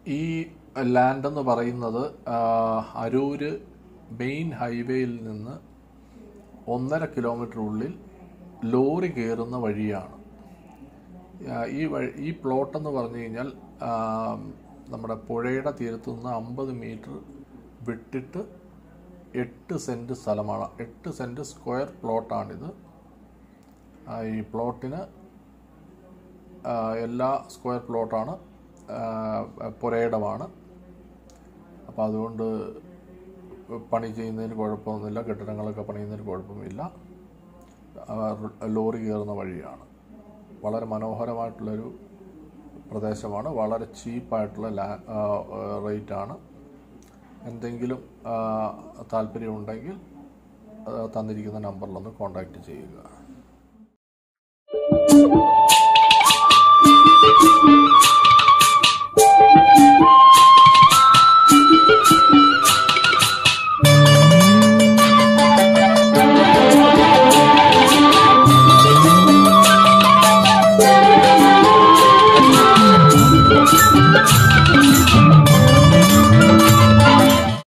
ഈ ലാൻഡ് എന്ന് പറയുന്നത് ആ, അരൂര് മെയിൻ ഹൈവേയിൽ നിന്ന് ഒന്നര കിലോമീറ്റർ ഉള്ളിൽ ലോറി കയറുന്ന വഴിയാണ് ആ, ഈ വഴി ഈ പ്ലോട്ട് എന്ന് പറഞ്ഞു കഴിഞ്ഞാൽ ആ, നമ്മുടെ പുഴയുടെ തീരത്തു നിന്ന് അമ്പത് മീറ്റർ വിട്ടിട്ട് എട്ട് സെൻറ്റ് സ്ഥലമാണ് എട്ട് സെൻറ്റ് സ്ക്വയർ പ്ലോട്ടാണിത് ആ, ഈ പ്ലോട്ടിന് ആ, എല്ലാ സ്ക്വയർ പ്ലോട്ടാണ് പുരയിടമാണ് അപ്പോൾ അതുകൊണ്ട് പണി ചെയ്യുന്നതിന് കുഴപ്പമൊന്നുമില്ല കെട്ടിടങ്ങളൊക്കെ പണിയുന്നതിന് കുഴപ്പമില്ല ആ, ലോറി കയറുന്ന വഴിയാണ് വളരെ മനോഹരമായിട്ടുള്ളൊരു പ്രദേശമാണ് വളരെ ചീപ്പായിട്ടുള്ള ലാ റേറ്റാണ് എന്തെങ്കിലും ആ, താല്പര്യമുണ്ടെങ്കിൽ ആ, തന്നിരിക്കുന്ന നമ്പറിലൊന്ന് കോൺടാക്റ്റ് ചെയ്യുക Thank